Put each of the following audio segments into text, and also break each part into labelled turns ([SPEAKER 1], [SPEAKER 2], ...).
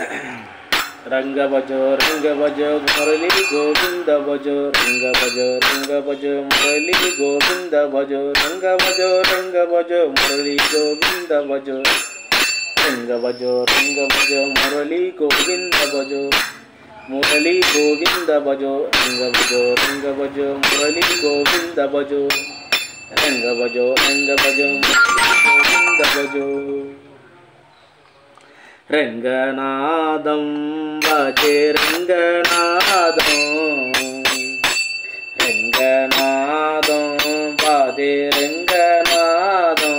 [SPEAKER 1] రంగ భజో రంగ భజో మురళి గోవింద భజో రంగ భజో రంగ భజో మురళి గోవింద భజో రంగ భజో రంగ భజో మురళి గోవింద భజో రంగ భజో రంగ భజో మురళి గోవింద భజో మురళి గోవింద భజో రంగ భజో రంగ భజో మురళి గోవింద భజో రంగ భజో రంగ భజో మురళి గోవింద భజో రంగనాదం భజే రంగనాదం రంగనాదం భజే రంగనాదం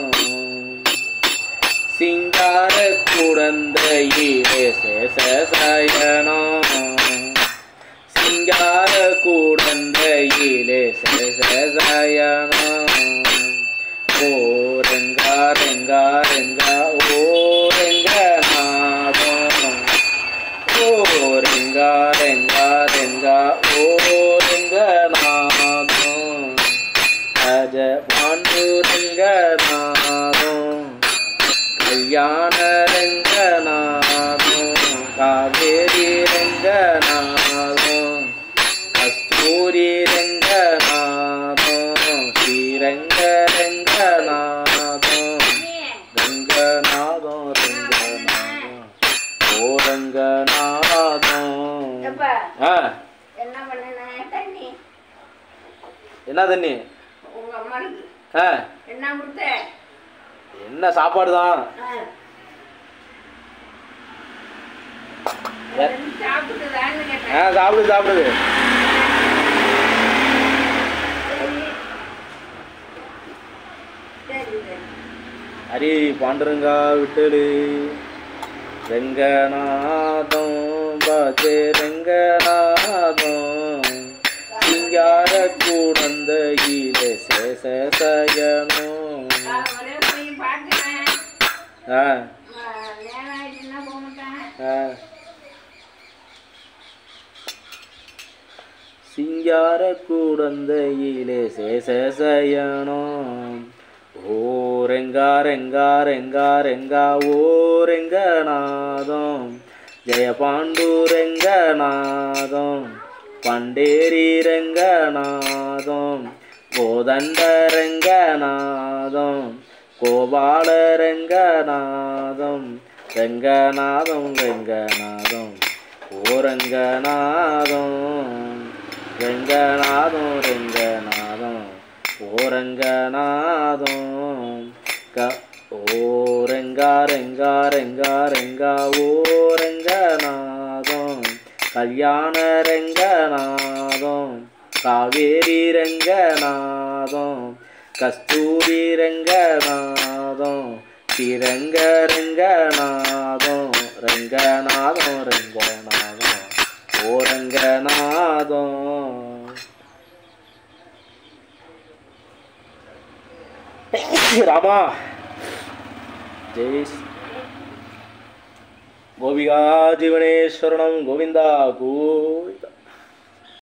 [SPEAKER 1] சிங்கார குழந்தையிலே சேசயனம் சிங்கார குழந்தையிலே சேசயனம் ஓ ரெங்கா ரெங்கா ரெங்கா ஓ ரெங்கநாதம் ஓ ரெங்கா ரெங்கா ரெங்கா ஓ ரெங்கநாதம் அஜ பாண்டுரங்கநாதம் கல்யாண ரங்கநாதம் காவேரி ரங்கநாதம் கஸ்தூரி ரங்கநாதம் ஸ்ரீரங்க ரங்கநாதம் ரங்கநாதம் ரங்கநாதம் ஓ ரங்கநாதம்
[SPEAKER 2] எப்பா
[SPEAKER 1] ஆ
[SPEAKER 2] என்ன பண்ண தண்ணி
[SPEAKER 1] என்ன தண்ணி
[SPEAKER 2] உங்க அம்மாவுக்கு
[SPEAKER 1] ஆ
[SPEAKER 2] என்ன கொடுத்த
[SPEAKER 1] என்ன சாப்பாடு தான்
[SPEAKER 2] ஆ. ரெண்டு சாப்பிட்டுதான்னு
[SPEAKER 1] ஆ
[SPEAKER 2] கேட்டேன்
[SPEAKER 1] சாப்பிடு சாப்பிடுது
[SPEAKER 2] சரி சரி
[SPEAKER 1] ஹரி பாண்டுரங்கா விட்டலு ரெங்கநாதம் பஜே ரெங்கநாதம் சிங்கார கூடந்தையில சேசயனம்
[SPEAKER 2] நான் ஒரே போய் பார்க்கிறேன்
[SPEAKER 1] ஆ
[SPEAKER 2] நேரம் ஆயிடுச்சுன்னா போக மாட்டேன்
[SPEAKER 1] ஆ சிங்கார கூடந்தையிலே சேசயனம் ஓ ரெங்கா ரெங்கா ரெங்கா ரெங்கா ஓ ரெங்கநாதம் ஜெய பாண்டு ரெங்கநாதம் பண்டேரி ரெங்கநாதம் கோதண்ட ரெங்கநாதம் கோபால ரெங்கநாதம் ரெங்கநாதம் ரெங்கநாதம் ஓ ரெங்கநாதம் ரெங்கநாதம் ரெங்கநாதம் ஓ ரெங்கநாதம் க ஓ ரெங்கா ரெங்கா ரெங்கா ரெங்கா ஓ ரெங்கநாதம் கல்யாண ரெங்கநாதம் காவேரி ரெங்கநாதம் கஸ்தூரி ரெங்கநாதம் ஸ்ரீரங்க ரெங்கநாதம் ரெங்கநாதம் ரெங்கநாதம் ஓ ரெங்கநாதம் ராமா ஜெய் ஸ்ரீ- கோபிகா ஜீவனேஸ்வரணம் கோவிந்தா கோவிந்தா